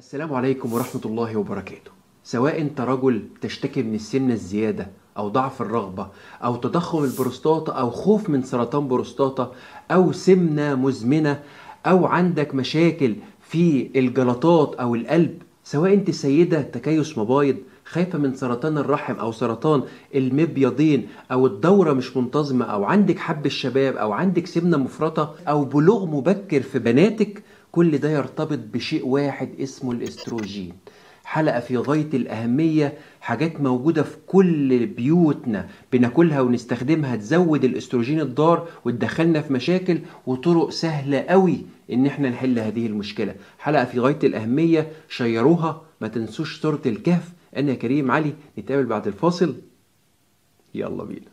السلام عليكم ورحمة الله وبركاته سواء انت رجل تشتكي من السمنة الزيادة او ضعف الرغبة او تضخم البروستاتا او خوف من سرطان بروستاتا او سمنة مزمنة او عندك مشاكل في الجلطات او القلب سواء انت سيدة تكيس مبايض خايفة من سرطان الرحم أو سرطان المبيضين أو الدورة مش منتظمة أو عندك حب الشباب أو عندك سمنة مفرطة أو بلوغ مبكر في بناتك كل ده يرتبط بشيء واحد اسمه الاستروجين حلقة في غاية الأهمية حاجات موجودة في كل بيوتنا بناكلها ونستخدمها تزود الاستروجين الضار وتدخلنا في مشاكل وطرق سهلة قوي ان احنا نحل هذه المشكلة حلقة في غاية الأهمية شيروها ما تنسوش سورة الكهف أنا كريم علي نتقابل بعد الفاصل يلا بينا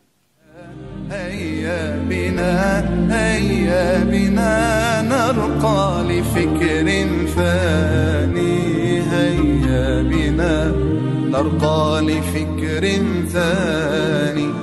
هيا بنا هيا بنا نرقى لفكر ثاني هيا بنا نرقى لفكر ثاني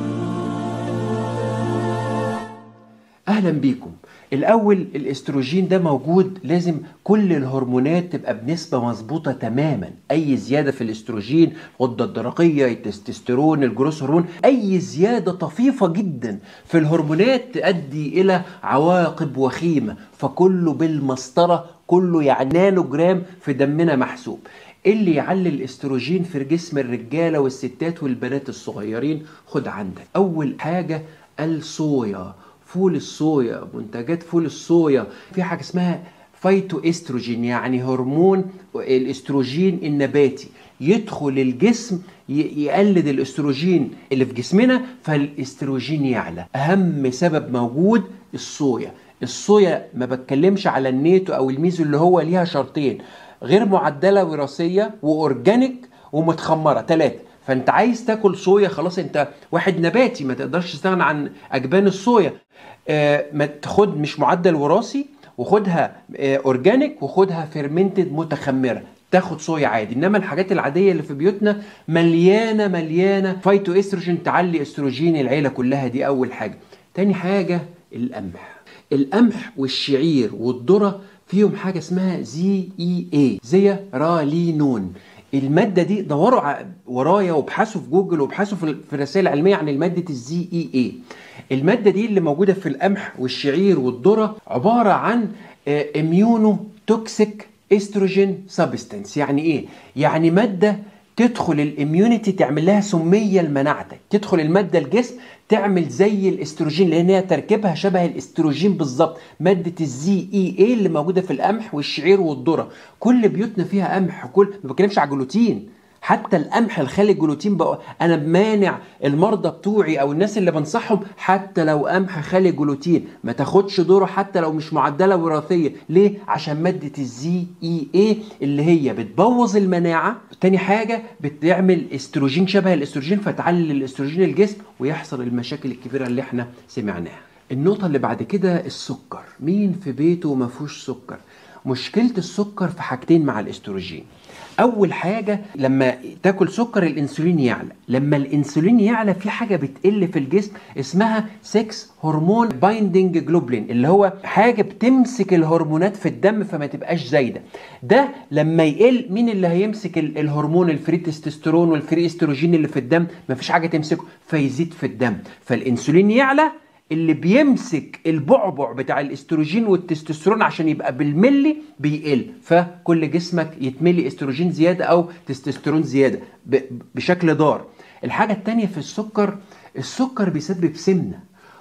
اهلا بيكم الاول الاستروجين ده موجود لازم كل الهرمونات تبقى بنسبه مظبوطه تماما اي زياده في الاستروجين الغده الدرقيه التستوستيرون الجروس هرمون اي زياده طفيفه جدا في الهرمونات تؤدي الى عواقب وخيمه فكله بالمسطره كله يعني نانو جرام في دمنا محسوب اللي يعلي الاستروجين في جسم الرجاله والستات والبنات الصغيرين خد عندك اول حاجه الصويا فول الصويا منتجات فول الصويا في حاجه اسمها فايتو استروجين يعني هرمون الاستروجين النباتي يدخل الجسم يقلد الاستروجين اللي في جسمنا فالاستروجين يعلى اهم سبب موجود الصويا الصويا ما بتكلمش على النيتو او الميزو اللي هو ليها شرطين غير معدله وراثيه واورجانيك ومتخمره ثلاثه فانت عايز تاكل صويا خلاص انت واحد نباتي ما تقدرش تستغنى عن اجبان الصويا آه ما تاخد مش معدل وراثي وخدها آه اورجانيك وخدها فيرمنتد متخمره تاخد صويا عادي انما الحاجات العاديه اللي في بيوتنا مليانه مليانه فايتو استروجين تعلي استروجين العيله كلها دي اول حاجه تاني حاجه القمح القمح والشعير والذره فيهم حاجه اسمها زي اي اي زي رالينون الماده دي دوروا ورايا وابحثوا في جوجل وابحثوا في الرسائل العلميه عن الماده الزي اي اي الماده دي اللي موجوده في القمح والشعير والذره عباره عن اميونو توكسيك استروجين سبستنس يعني ايه يعني ماده تدخل الاميونيتي تعمل لها سميه لمناعتك تدخل الماده الجسم تعمل زي الاستروجين لان هي تركيبها شبه الاستروجين بالظبط ماده الزي اي اي اللي موجوده في القمح والشعير والذره كل بيوتنا فيها قمح كل ما بتكلمش على جلوتين حتى القمح الخالي الجلوتين بقى انا مانع المرضى بتوعي او الناس اللي بنصحهم حتى لو قمح خالي جلوتين ما تاخدش دوره حتى لو مش معدله وراثيه ليه عشان ماده الزي اي اي اللي هي بتبوظ المناعه تاني حاجه بتعمل استروجين شبه الاستروجين فتعلي الاستروجين الجسم ويحصل المشاكل الكبيره اللي احنا سمعناها النقطه اللي بعد كده السكر مين في بيته ما فيهوش سكر مشكله السكر في حاجتين مع الاستروجين اول حاجه لما تاكل سكر الانسولين يعلى لما الانسولين يعلى في حاجه بتقل في الجسم اسمها 6 هرمون بايندنج جلوبلين اللي هو حاجه بتمسك الهرمونات في الدم فما تبقاش زايده ده لما يقل مين اللي هيمسك الهرمون الفري تستوستيرون والفري استروجين اللي في الدم مفيش حاجه تمسكه فيزيد في الدم فالانسولين يعلى اللي بيمسك البعبع بتاع الاستروجين والتستوستيرون عشان يبقى بالملي بيقل فكل جسمك يتملي استروجين زياده او تستوستيرون زياده بشكل ضار الحاجه التانية في السكر السكر بيسبب سمنه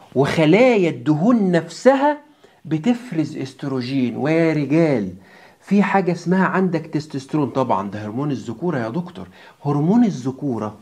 وخلايا الدهون نفسها بتفرز استروجين ويا رجال في حاجه اسمها عندك تستوستيرون طبعا ده هرمون الذكوره يا دكتور هرمون الذكوره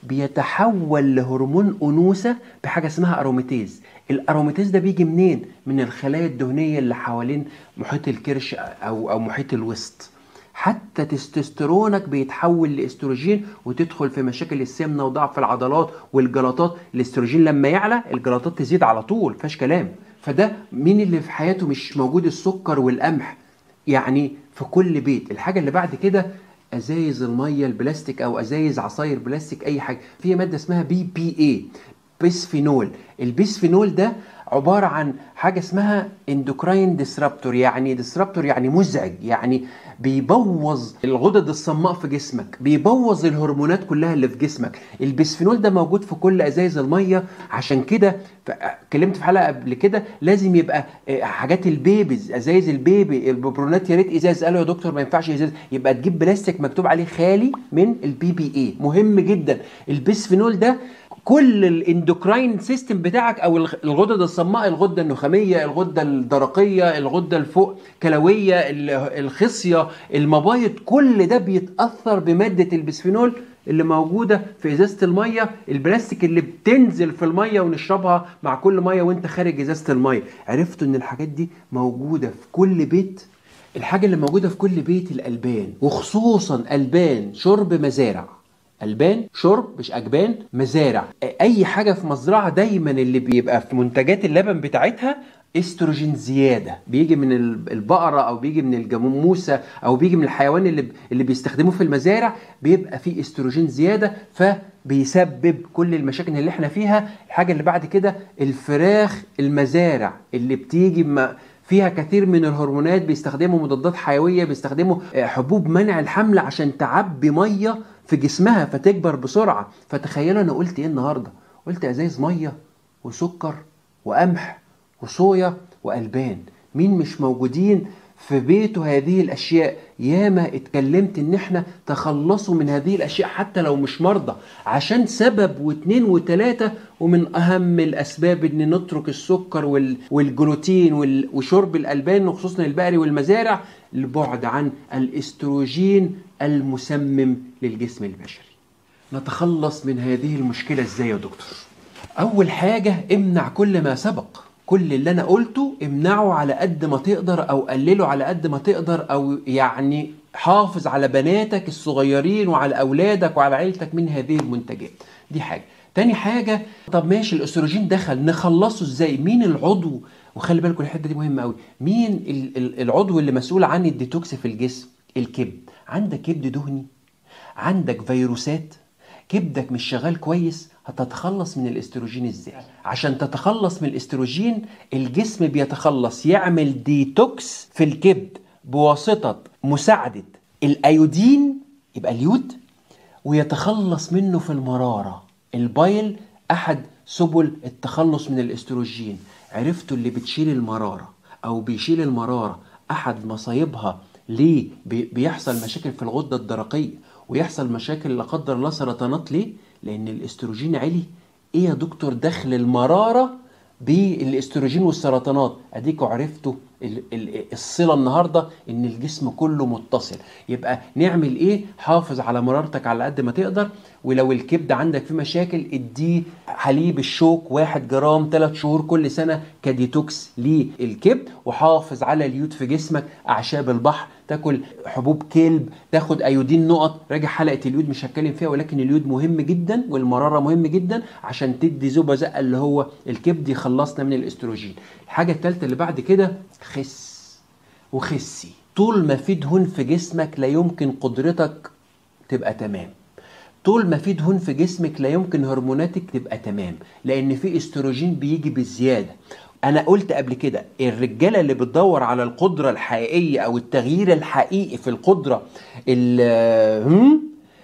بيتحول لهرمون انوثه بحاجه اسمها اروماتيز الاروماتيز ده بيجي منين من الخلايا الدهنيه اللي حوالين محيط الكرش او او محيط الوسط حتى تستوستيرونك بيتحول لاستروجين وتدخل في مشاكل السمنه وضعف العضلات والجلطات الاستروجين لما يعلى الجلطات تزيد على طول فيش كلام فده مين اللي في حياته مش موجود السكر والقمح يعني في كل بيت الحاجه اللي بعد كده ازايز الميه البلاستيك او ازايز عصاير بلاستيك اي حاجه فيها ماده اسمها بي بي اي بيسفينول البيسفينول ده عباره عن حاجه اسمها اندوكراين ديسرابتور يعني ديسرابتور يعني مزعج يعني بيبوظ الغدد الصماء في جسمك بيبوظ الهرمونات كلها اللي في جسمك البسفينول ده موجود في كل ازايز الميه عشان كده ف- اتكلمت في حلقه قبل كده لازم يبقى آه، حاجات البيبيز ازايز البيبي الببرونات يا ريت ازاز قالوا يا دكتور ما ينفعش ازاز يبقى تجيب بلاستيك مكتوب عليه خالي من البي بي اي مهم جدا البسفينول ده كل الاندوكراين سيستم بتاعك او الغ- الغدد الصماء الغده النخاميه الغده الدرقيه الغده الفوق كلويه ال- الخصيه المبايض كل ده بيتاثر بماده البسفينول اللي موجوده في ازازه الميه البلاستيك اللي بتنزل في الميه ونشربها مع كل ميه وانت خارج ازازه الميه عرفتوا ان الحاجات دي موجوده في كل بيت الحاجه اللي موجوده في كل بيت الالبان وخصوصا البان شرب مزارع البان شرب مش اجبان مزارع اي حاجه في مزرعه دايما اللي بيبقى في منتجات اللبن بتاعتها استروجين زياده بيجي من ال- البقره او بيجي من الجاموسه او بيجي من الحيوان اللي اللي بيستخدموه في المزارع بيبقى فيه استروجين زياده فبيسبب كل المشاكل اللي احنا فيها الحاجه اللي بعد كده الفراخ المزارع اللي بتيجي ما فيها كثير من الهرمونات بيستخدموا مضادات حيويه بيستخدموا آه، حبوب منع الحمل عشان تعبي ميه في جسمها فتكبر بسرعه فتخيلوا انا قلت ايه النهارده قلت ازايز ميه وسكر وقمح وصويا والبان مين مش موجودين في بيته هذه الاشياء ياما اتكلمت ان احنا تخلصوا من هذه الاشياء حتى لو مش مرضى عشان سبب واثنين وثلاثة ومن اهم الاسباب ان نترك السكر وال- والجلوتين وال- وشرب الالبان وخصوصا البقري والمزارع البعد عن الاستروجين المسمم للجسم البشري نتخلص من هذه المشكلة ازاي يا دكتور اول حاجة امنع كل ما سبق كل اللي انا قلته امنعه على قد ما تقدر او قلله على قد ما تقدر او يعني حافظ على بناتك الصغيرين وعلى اولادك وعلى عيلتك من هذه المنتجات دي حاجة تاني حاجة طب ماشي الاستروجين دخل نخلصه ازاي مين العضو وخلي بالكم الحته دي مهمه قوي مين ال- ال- العضو اللي مسؤول عن الديتوكس في الجسم الكبد عندك كبد دهني عندك فيروسات كبدك مش شغال كويس هتتخلص من الاستروجين ازاي عشان تتخلص من الاستروجين الجسم بيتخلص يعمل ديتوكس في الكبد بواسطة مساعدة الايودين يبقى اليود ويتخلص منه في المرارة البايل أحد سبل التخلص من الاستروجين عرفتوا اللي بتشيل المرارة أو بيشيل المرارة أحد مصايبها ليه بي- بيحصل مشاكل في الغدة الدرقية ويحصل مشاكل لا قدر الله سرطانات ليه لأن الاستروجين عالي إيه يا دكتور دخل المرارة بالاستروجين والسرطانات اديكوا عرفتوا ال- ال- الصله النهارده ان الجسم كله متصل يبقى نعمل ايه حافظ على مرارتك على قد ما تقدر ولو الكبد عندك فيه مشاكل اديه حليب الشوك واحد جرام ثلاث شهور كل سنه كديتوكس للكبد وحافظ على اليود في جسمك اعشاب البحر تاكل حبوب كلب تاخد ايودين نقط راجع حلقه اليود مش هتكلم فيها ولكن اليود مهم جدا والمراره مهم جدا عشان تدي زوبه زقه اللي هو الكبد يخلصنا من الاستروجين الحاجه الثالثه اللي بعد كده خس وخسي طول ما في دهون في جسمك لا يمكن قدرتك تبقى تمام طول ما في دهون في جسمك لا يمكن هرموناتك تبقى تمام لان في استروجين بيجي بزياده انا قلت قبل كده الرجاله اللي بتدور على القدره الحقيقيه او التغيير الحقيقي في القدره ال- هم؟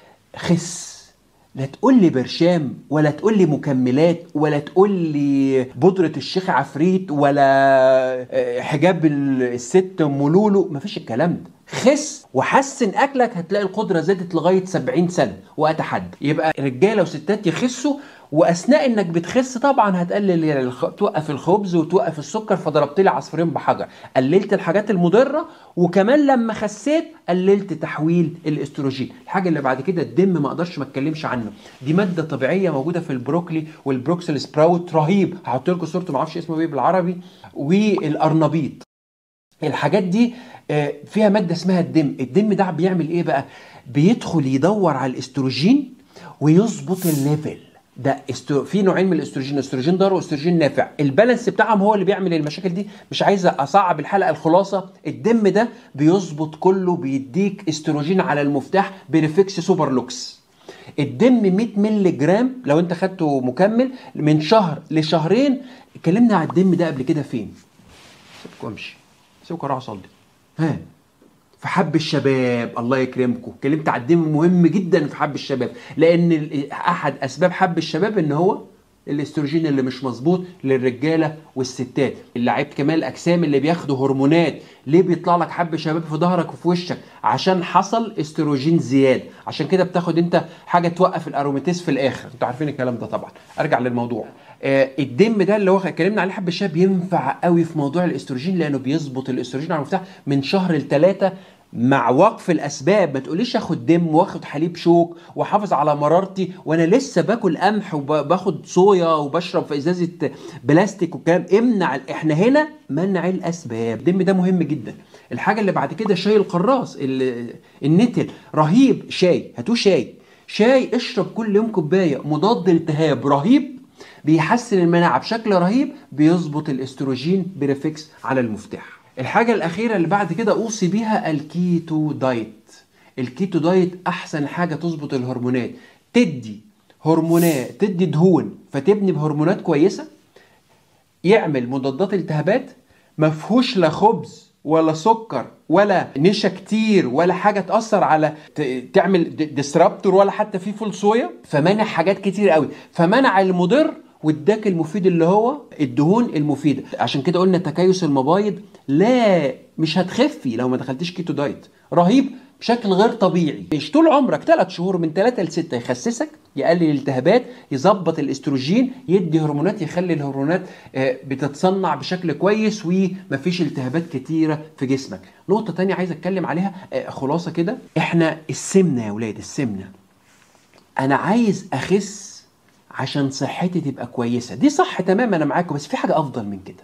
خس لا تقول لي برشام ولا تقول لي مكملات ولا تقول لي بودرة الشيخ عفريت ولا آه، حجاب ال- الست ام لولو مفيش الكلام ده خس وحسن اكلك هتلاقي القدره زادت لغايه 70 سنه واتحدى يبقى رجاله وستات يخسوا واثناء انك بتخس طبعا هتقلل الخ... توقف الخبز وتوقف السكر فضربت لي عصفورين بحجر قللت الحاجات المضره وكمان لما خسيت قللت تحويل الاستروجين الحاجه اللي بعد كده الدم ما اقدرش ما اتكلمش عنه دي ماده طبيعيه موجوده في البروكلي والبروكسل سبراوت رهيب هحط لكم صورته ما اعرفش اسمه ايه بالعربي والارنبيط الحاجات دي آه، فيها ماده اسمها الدم الدم ده بيعمل ايه بقى بيدخل يدور على الاستروجين ويظبط الليفل ده استرو... في نوعين من الاستروجين استروجين ضار واستروجين نافع البالانس بتاعهم هو اللي بيعمل المشاكل دي مش عايز اصعب الحلقه الخلاصه الدم ده بيظبط كله بيديك استروجين على المفتاح بريفكس سوبر لوكس الدم 100 مللي جرام لو انت خدته مكمل من شهر لشهرين اتكلمنا على الدم ده قبل كده فين سيبكم امشي سيبكم اروح اصلي ها في حب الشباب الله يكرمكم اتكلمت على الدم مهم جدا في حب الشباب لان ال- احد اسباب حب الشباب ان هو الاستروجين اللي مش مظبوط للرجاله والستات اللعيبه كمال الاجسام اللي بياخدوا هرمونات ليه بيطلع لك حب شباب في ظهرك وفي وشك عشان حصل استروجين زياده عشان كده بتاخد انت حاجه توقف الاروماتيز في الاخر انتوا عارفين الكلام ده طبعا ارجع للموضوع آه الدم ده اللي هو اتكلمنا عليه حب الشباب ينفع قوي في موضوع الاستروجين لانه بيظبط الاستروجين على المفتاح من شهر لثلاثه مع وقف الاسباب ما تقوليش اخد دم واخد حليب شوك واحافظ على مرارتي وانا لسه باكل قمح وباخد صويا وبشرب في ازازه بلاستيك والكلام امنع احنا هنا منع الاسباب الدم ده مهم جدا الحاجه اللي بعد كده شاي القراص ال- النتل رهيب شاي هاتوه شاي شاي اشرب كل يوم كوبايه مضاد التهاب رهيب بيحسن المناعه بشكل رهيب بيظبط الاستروجين بريفكس على المفتاح الحاجه الاخيره اللي بعد كده اوصي بيها الكيتو دايت الكيتو دايت احسن حاجه تظبط الهرمونات تدي هرمونات تدي دهون فتبني بهرمونات كويسه يعمل مضادات التهابات ما فيهوش لا خبز ولا سكر ولا نشا كتير ولا حاجه تاثر على ت- تعمل ديسرابتور ولا حتى فيه فول صويا فمنع حاجات كتير قوي فمنع المضر واداك المفيد اللي هو الدهون المفيده عشان كده قلنا تكيس المبايض لا مش هتخفي لو ما دخلتيش كيتو دايت رهيب بشكل غير طبيعي مش طول عمرك ثلاث شهور من ثلاثة لستة يخسسك يقلل الالتهابات يظبط الاستروجين يدي هرمونات يخلي الهرمونات آه، بتتصنع بشكل كويس ومفيش التهابات كتيرة في جسمك نقطة تانية عايز اتكلم عليها آه، خلاصة كده احنا السمنة يا ولاد السمنة انا عايز اخس عشان صحتي تبقى كويسة دي صح تمام انا معاكم بس في حاجة افضل من كده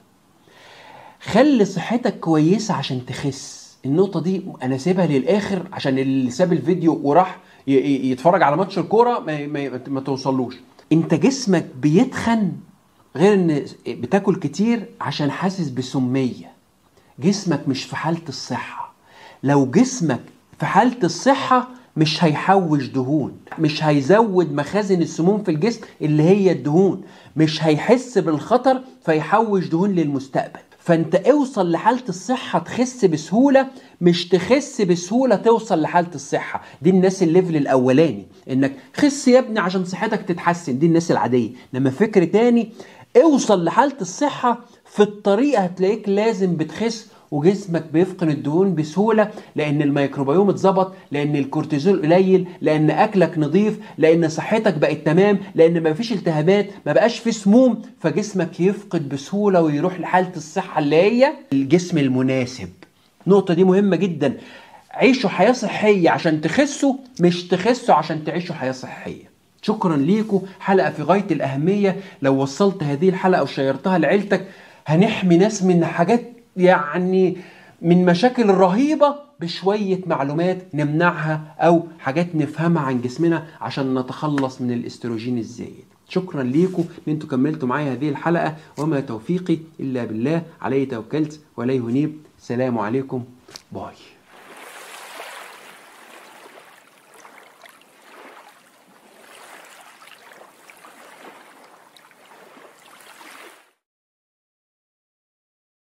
خلي صحتك كويسة عشان تخس النقطة دي أنا سيبها للآخر عشان اللي ساب الفيديو وراح ي- ي- يتفرج على ماتش الكورة ما, ما, ما توصلوش أنت جسمك بيتخن غير إن بتاكل كتير عشان حاسس بسمية جسمك مش في حالة الصحة لو جسمك في حالة الصحة مش هيحوش دهون مش هيزود مخازن السموم في الجسم اللي هي الدهون مش هيحس بالخطر فيحوش دهون للمستقبل فانت اوصل لحالة الصحة تخس بسهولة مش تخس بسهولة توصل لحالة الصحة دي الناس الليفل الاولاني انك خس يا ابني عشان صحتك تتحسن دي الناس العادية انما فكر تاني اوصل لحالة الصحة في الطريق هتلاقيك لازم بتخس وجسمك بيفقد الدهون بسهوله لان الميكروبيوم اتظبط لان الكورتيزول قليل لان اكلك نظيف لان صحتك بقت تمام لان ما فيش التهابات ما بقاش في سموم فجسمك يفقد بسهوله ويروح لحاله الصحه اللي هي الجسم المناسب النقطه دي مهمه جدا عيشوا حياه صحيه عشان تخسوا مش تخسوا عشان تعيشوا حياه صحيه شكرا ليكم حلقه في غايه الاهميه لو وصلت هذه الحلقه وشيرتها لعيلتك هنحمي ناس من حاجات يعني من مشاكل رهيبة بشوية معلومات نمنعها أو حاجات نفهمها عن جسمنا عشان نتخلص من الاستروجين الزايد شكرا ليكم ان انتوا كملتوا معايا هذه الحلقة وما توفيقي إلا بالله عليه توكلت وإليه هنيب سلام عليكم باي